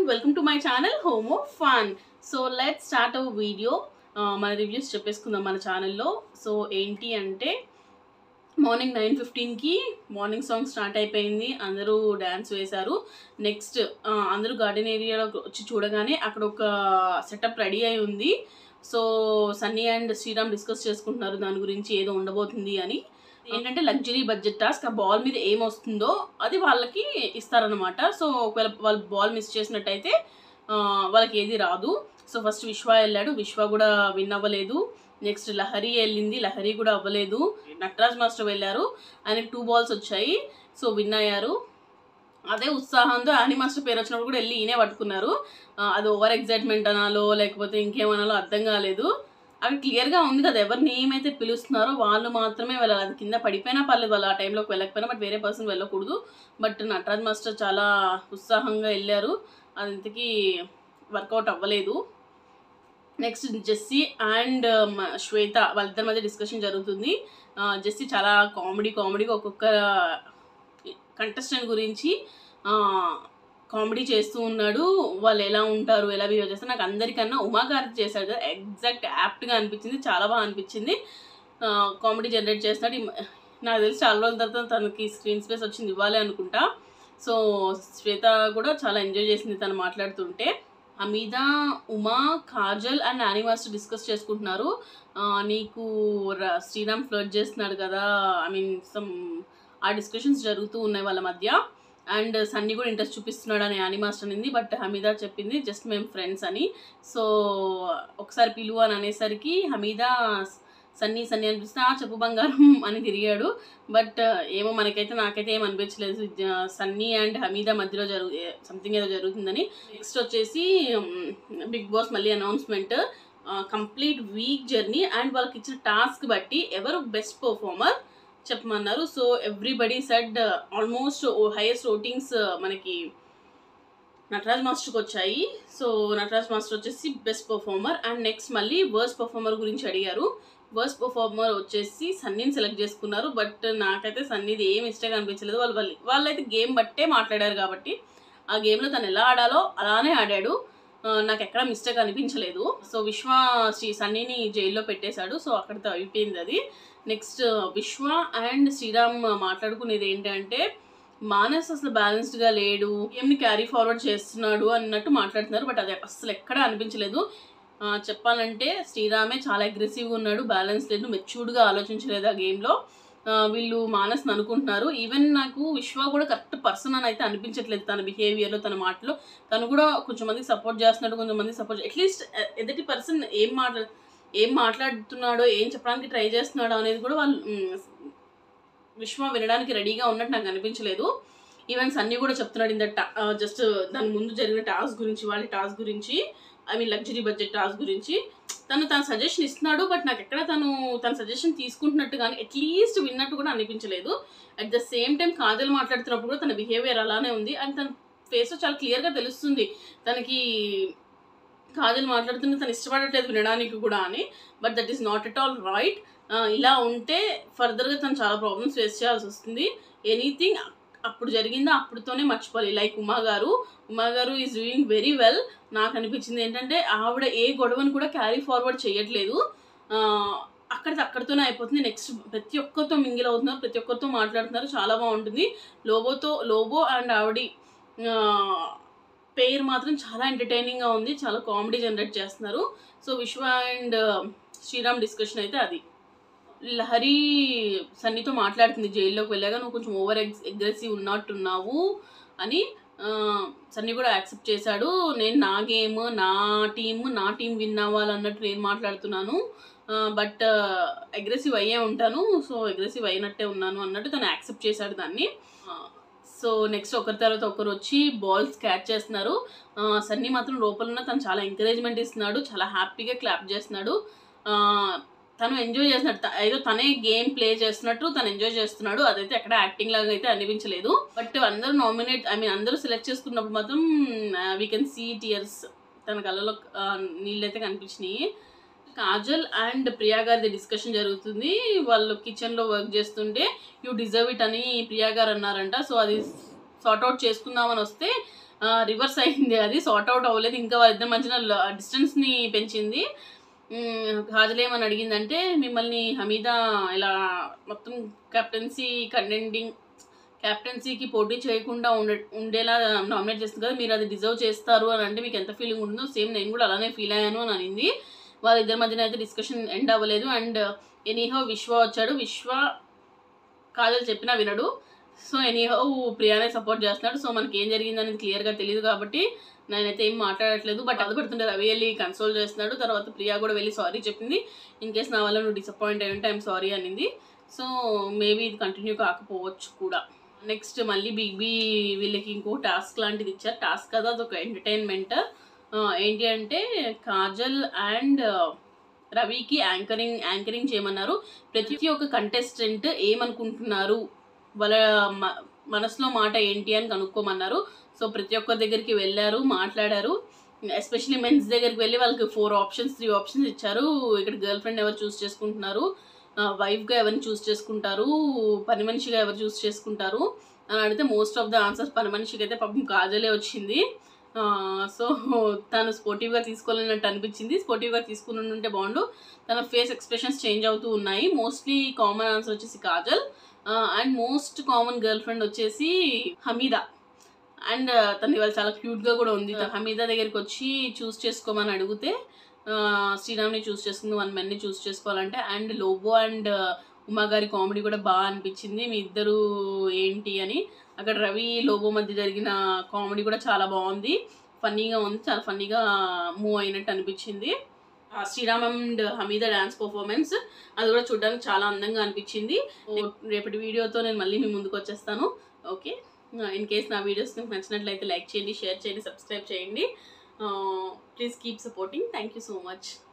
welcome to my channel home of fun so let start our video మన reviews చెప్పేసుకుందాం మన ఛానల్లో so ఏంటి అంటే మార్నింగ్ నైన్ ఫిఫ్టీన్కి మార్నింగ్ సాంగ్ స్టార్ట్ అయిపోయింది అందరూ డ్యాన్స్ వేశారు నెక్స్ట్ అందరూ గార్డెన్ ఏరియాలో వచ్చి చూడగానే అక్కడ ఒక సెటప్ రెడీ అయి ఉంది so Sunny and Sriram discuss చేసుకుంటున్నారు దాని గురించి ఏదో ఉండబోతుంది అని ఏంటంటే లగ్జరీ బడ్జెట్ టాస్క్ ఆ బాల్ మీద ఏం వస్తుందో అది వాళ్ళకి ఇస్తారనమాట సో ఒకవేళ వాళ్ళు బాల్ మిస్ చేసినట్టయితే ఆ, వాళ్ళకి ఏది రాదు సో ఫస్ట్ విశ్వ వెళ్ళాడు విశ్వ కూడా విన్ అవ్వలేదు నెక్స్ట్ లహరి వెళ్ళింది లహరి కూడా అవ్వలేదు నటరాజ్ మాస్టర్ వెళ్ళారు ఆయనకి టూ బాల్స్ వచ్చాయి సో విన్ అయ్యారు అదే ఉత్సాహంతో యానీ మాస్టర్ పేరు వచ్చినప్పుడు కూడా వెళ్ళి ఈయనే పట్టుకున్నారు ఆ, అది ఓవర్ ఎగ్జైట్మెంట్ అనాలో లేకపోతే ఇంకేమనాలో అర్థం కాలేదు అవి క్లియర్గా ఉంది కదా ఎవరు నేమ్ అయితే పిలుస్తున్నారో వాళ్ళు మాత్రమే వెళ్ళాలి అది కింద పడిపోయినా పర్లేదు వాళ్ళు ఆ టైంలోకి వెళ్ళకపోయినా బట్ వేరే పర్సన్ వెళ్ళకూడదు బట్ నటరాజ్ మాస్టర్ చాలా ఉత్సాహంగా వెళ్ళారు అది ఇంతకీ వర్కౌట్ అవ్వలేదు నెక్స్ట్ జెస్సీ అండ్ శ్వేత వాళ్ళిద్దరి మధ్య డిస్కషన్ జరుగుతుంది ఆ, జెస్సీ చాలా కామెడీ కామెడీగా ఒక్కొక్క కంటెస్టెంట్ గురించి కామెడీ చేస్తూ ఉన్నాడు వాళ్ళు ఎలా ఉంటారు ఎలా బిహేవ్ చేస్తారు నాకు అందరికన్నా ఉమాకార్తి చేశాడు కదా ఎగ్జాక్ట్ యాప్ట్గా అనిపించింది చాలా బాగా అనిపించింది కామెడీ జనరేట్ చేస్తున్నాడు ఈ మ- నాకు తెలిసి చాలా రోజుల తర్వాత తనకి స్క్రీన్ స్పేస్ వచ్చింది ఇవ్వాలి అనుకుంటా సో శ్వేత కూడా చాలా ఎంజాయ్ చేసింది తను మాట్లాడుతుంటే Hamida Uma Kajal and Annie master discuss చేసుకుంటున్నారు ఆ, నీకు ర- శ్రీరామ్ ఫ్లర్ట్ చేస్తున్నాడు కదా ఐ మీన్ సమ్ ఆ డిస్కషన్స్ జరుగుతూ ఉన్నాయి వాళ్ళ మధ్య అండ్ సన్నీ కూడా ఇంట్రెస్ట్ చూపిస్తున్నాడు అని యానీ మాస్టర్ అనింది బట్ హమీదా చెప్పింది జస్ట్ మేము ఫ్రెండ్స్ అని సో ఒకసారి పిలువు అని అనేసరికి హమీదా సన్నీ సన్నీ అనిపిస్తే "ఆ, చెప్పు బంగారం అని తిరిగాడు బట్ ఏమో మనకైతే నాకైతే ఏం అనిపించలేదు జ- సన్నీ అండ్ హమీదా మధ్యలో జరుగు సంథింగ్ ఏదో జరుగుతుందని నెక్స్ట్ వచ్చేసి బిగ్ బాస్ మళ్ళీ announcement complete week journey and వాళ్ళకి ఇచ్చిన టాస్క్ బట్టి ఎవరు బెస్ట్ పర్ఫార్మర్ చెప్పమన్నారు so everybody said almost highest votings మనకి నటరాజ్ మాస్టర్కి వచ్చాయి సో నటరాజ్ మాస్టర్ వచ్చేసి బెస్ట్ పర్ఫార్మర్ అండ్ నెక్స్ట్ మళ్ళీ వర్స్ట్ పర్ఫార్మర్ గురించి అడిగారు వర్స్ట్ పర్ఫార్మర్ వచ్చేసి సన్నీని సెలెక్ట్ చేసుకున్నారు బట్ నాకైతే సన్నీది ఏం ఇష్టంగా అనిపించలేదు వాళ్ళు వాళ్ళు వాళ్ళైతే గేమ్ బట్టే మాట్లాడారు కాబట్టి ఆ గేమ్లో తను ఎలా ఆడాలో అలానే ఆడాడు ఆ, నాకు ఎక్కడ మిస్టేక్ అనిపించలేదు సో విశ్వ శ్రీ సన్నీని జైల్లో పెట్టేశాడు సో అక్కడితో అయిపోయింది అది నెక్స్ట్ విశ్వ అండ్ శ్రీరామ్ మాట్లాడుకునేది ఏంటంటే మానస్ అసలు బ్యాలెన్స్డ్గా లేడు ఏమి క్యారీ ఫార్వర్డ్ చేస్తున్నాడు అన్నట్టు మాట్లాడుతున్నారు బట్ అది అసలు ఎక్కడ అనిపించలేదు ఆ, చెప్పాలంటే శ్రీరామే చాలా అగ్రెసివ్గా ఉన్నాడు బ్యాలెన్స్ లేదు మెచ్యూర్డ్గా ఆలోచించలేదు ఆ గేమ్లో వీళ్ళు మానస్ని అనుకుంటున్నారు ఈవెన్ నాకు విశ్వ కూడా కరెక్ట్ పర్సన్ అని అయితే అనిపించట్లేదు తన బిహేవియర్లో తన మాటలో తను కూడా కొంచెం మందికి సపోర్ట్ చేస్తున్నాడు కొంతమంది సపోర్ట్ అట్లీస్ట్ ఎదుటి పర్సన్ ఏం మాట్లా ఏం మాట్లాడుతున్నాడో ఏం చెప్పడానికి ట్రై చేస్తున్నాడో అనేది కూడా వాళ్ళు మ్, విశ్వ వినడానికి రెడీగా ఉన్నట్టు నాకు అనిపించలేదు ఈవెన్ సన్నీ కూడా చెప్తున్నాడు ఇంత జస్ట్ దాని ముందు జరిగిన టాస్క్ గురించి వాళ్ళ టాస్క్ గురించి I mean luxury budget task గురించి తను తన సజెషన్ ఇస్తున్నాడు బట్ నాకు ఎక్కడ తను తన సజెషన్ తీసుకుంటున్నట్టు కానీ అట్లీస్ట్ విన్నట్టు కూడా అనిపించలేదు at the same time Kajal మాట్లాడుతున్నప్పుడు కూడా తన బిహేవియర్ అలానే ఉంది అండ్ తన ఫేస్ చాలా క్లియర్గా తెలుస్తుంది తనకి కాజల్ మాట్లాడుతున్న తను ఇష్టపడట్లేదు వినడానికి కూడా అని but that is not at all right ఇలా ఉంటే ఫర్దర్గా తను చాలా ప్రాబ్లమ్స్ ఫేస్ చేయాల్సి వస్తుంది ఎనీథింగ్ అప్పుడు జరిగిందో అప్పుడుతోనే మర్చిపోవాలి లైక్ ఉమా గారు ఉమా గారు ఈజ్ డూయింగ్ వెరీ వెల్ నాకు అనిపించింది ఏంటంటే ఆవిడ ఏ గొడవను కూడా క్యారీ ఫార్వర్డ్ చేయట్లేదు ఆ, అక్కడిది అక్కడితోనే అయిపోతుంది నెక్స్ట్ ప్రతి ఒక్కరితో మింగిల్ అవుతున్నారు ప్రతి ఒక్కరితో మాట్లాడుతున్నారు చాలా బాగుంటుంది లోబోతో లోబో అండ్ ఆవిడ పేరు మాత్రం చాలా ఎంటర్టైనింగ్గా ఉంది చాలా కామెడీ జనరేట్ చేస్తున్నారు so Viswa and Sriram discussion అయితే అది లహరి సన్నీతో మాట్లాడుతుంది జైల్లోకి వెళ్ళాక నువ్వు కొంచెం ఓవర్ ఎగ్స్ అగ్రెసివ్ ఉన్నట్టున్నావు అని ఆ, సన్నీ కూడా యాక్సెప్ట్ చేశాడు నేను నా గేమ్ నా టీమ్ నా టీం విన్ అవ్వాలన్నట్టు నేను మాట్లాడుతున్నాను బట్ అగ్రెసివ్ అయ్యే ఉంటాను సో అగ్రెసివ్ అయినట్టే ఉన్నాను అన్నట్టు తను యాక్సెప్ట్ చేశాడు దాన్ని సో నెక్స్ట్ ఒకరి తర్వాత ఒకరు వచ్చి బాల్స్ క్యాచ్ చేస్తున్నారు ఆ, సన్నీ మాత్రం లోపల ఉన్న తను చాలా ఎంకరేజ్మెంట్ ఇస్తున్నాడు చాలా హ్యాపీగా క్లాప్ చేస్తున్నాడు ఆ, తను ఎంజాయ్ చేస్తున్నాడు త- ఏదో తనే గేమ్ ప్లే చేస్తున్నట్టు తను ఎంజాయ్ చేస్తున్నాడు అదైతే ఎక్కడ యాక్టింగ్ లాగా అయితే అనిపించలేదు బట్ అందరూ నామినేట్ ఐ మీన్ అందరూ సెలెక్ట్ చేసుకున్నప్పుడు మాత్రం వీ కెన్ సీ టియర్స్ తన కళ్ళలో ఆ, నీళ్ళైతే కనిపించినాయి కాజల్ అండ్ ప్రియా గారిది డిస్కషన్ జరుగుతుంది వాళ్ళు కిచెన్లో వర్క్ చేస్తుంటే యూ డిజర్వ్ ఇట్ అని ప్రియా గారు అన్నారంట సో అది సార్ట్ అవుట్ చేసుకుందామని వస్తే రివర్స్ అయింది అది సార్ట్ అవుట్ అవ్వలేదు ఇంకా వాళ్ళిద్దరి మధ్యన డిస్టెన్స్ని పెంచింది మ్మ్, కాజల్ ఏమని అడిగిందంటే మిమ్మల్ని హమీదా ఇలా మొత్తం కెప్టెన్సీ కంటెండింగ్ కెప్టెన్సీకి పోటీ చేయకుండా ఉండే ఉండేలా నామినేట్ చేస్తుంది కదా మీరు అది డిజర్వ్ చేస్తారు అని అంటే మీకు ఎంత ఫీలింగ్ ఉంటుందో సేమ్ నేను కూడా అలానే ఫీల్ అయ్యాను అని అనింది వాళ్ళిద్దరి మధ్యన అయితే డిస్కషన్ ఎండ్ అవ్వలేదు అండ్ ఎనీహో విశ్వ వచ్చాడు విశ్వ కాజల్ చెప్పినా వినడు సో ఎనీహో ప్రియానే సపోర్ట్ చేస్తున్నాడు సో మనకి ఏం జరిగింది అనేది క్లియర్గా తెలియదు కాబట్టి నేనైతే ఏం మాట్లాడట్లేదు బట్ అది పడుతుంటే రవి వెళ్ళి కన్సోల్ చేస్తున్నాడు తర్వాత ప్రియా కూడా వెళ్ళి సారీ చెప్పింది ఇన్ కేస్ నా వల్ల నువ్వు డిసప్పాయింట్ అయి ఉంటే ఐమ్ సారీ అనింది సో మేబీ ఇది కంటిన్యూ కాకపోవచ్చు కూడా నెక్స్ట్ మళ్ళీ బిగ్ బీ వీళ్ళకి ఇంకో టాస్క్ లాంటిది ఇచ్చారు టాస్క్ కదా అదొక ఎంటర్టైన్మెంట్ ఏంటి అంటే కాజల్ అండ్ రవికి యాంకరింగ్ యాంకరింగ్ చేయమన్నారు ప్రతి ఒక్క కంటెస్టెంట్ ఏమనుకుంటున్నారు వాళ్ళ మ- మనసులో మాట ఏంటి అని కనుక్కోమన్నారు సో ప్రతి ఒక్కరి దగ్గరికి వెళ్ళారు మాట్లాడారు ఎస్పెషలీ మెన్స్ దగ్గరికి వెళ్ళి వాళ్ళకి ఫోర్ ఆప్షన్స్ త్రీ ఆప్షన్స్ ఇచ్చారు ఇక్కడ గర్ల్ ఫ్రెండ్ ఎవరు చూస్ చేసుకుంటున్నారు వైఫ్గా ఎవరిని చూస్ చేసుకుంటారు పని మనిషిగా ఎవరు చూస్ చేసుకుంటారు అని అడిగితే మోస్ట్ ఆఫ్ ద ఆన్సర్స్ పని మనిషికి అయితే పాపం కాజలే వచ్చింది సో తను స్పోర్టివ్గా తీసుకోవాలన్నట్టు అనిపించింది స్పోర్టివ్గా తీసుకుని ఉంటే బాగుండు తన ఫేస్ ఎక్స్ప్రెషన్స్ చేంజ్ అవుతూ ఉన్నాయి మోస్ట్లీ కామన్ ఆన్సర్ వచ్చేసి Kajal and most common girl friend వచ్చేసి హమీదా అండ్ తను ఇవాళ చాలా క్యూట్గా కూడా ఉంది తను హమీదా దగ్గరికి వచ్చి చూస్ చేసుకోమని అడిగితే ఆ, శ్రీరామ్ని చూస్ చేసుకుంది వన్ మెన్ని చూస్ చేసుకోవాలంటే అండ్ లోబో అండ్ ఉమా గారి కామెడీ కూడా బాగా అనిపించింది మీ ఇద్దరు ఏంటి అని అక్కడ రవి లోబో మధ్య జరిగిన కామెడీ కూడా చాలా బాగుంది ఫన్నీగా ఉంది చాలా ఫన్నీగా మూవ్ అయినట్టు అనిపించింది ఆ Sriram and Hamida dance performance అది కూడా చూడడానికి చాలా అందంగా అనిపించింది రేపటి వీడియోతో నేను మళ్ళీ మీ ముందుకు వచ్చేస్తాను ఓకే ఇన్ కేస్ నా వీడియోస్ మీకు నచ్చినట్లయితే లైక్ చేయండి షేర్ చేయండి సబ్స్క్రైబ్ చేయండి please keep supporting thank you so much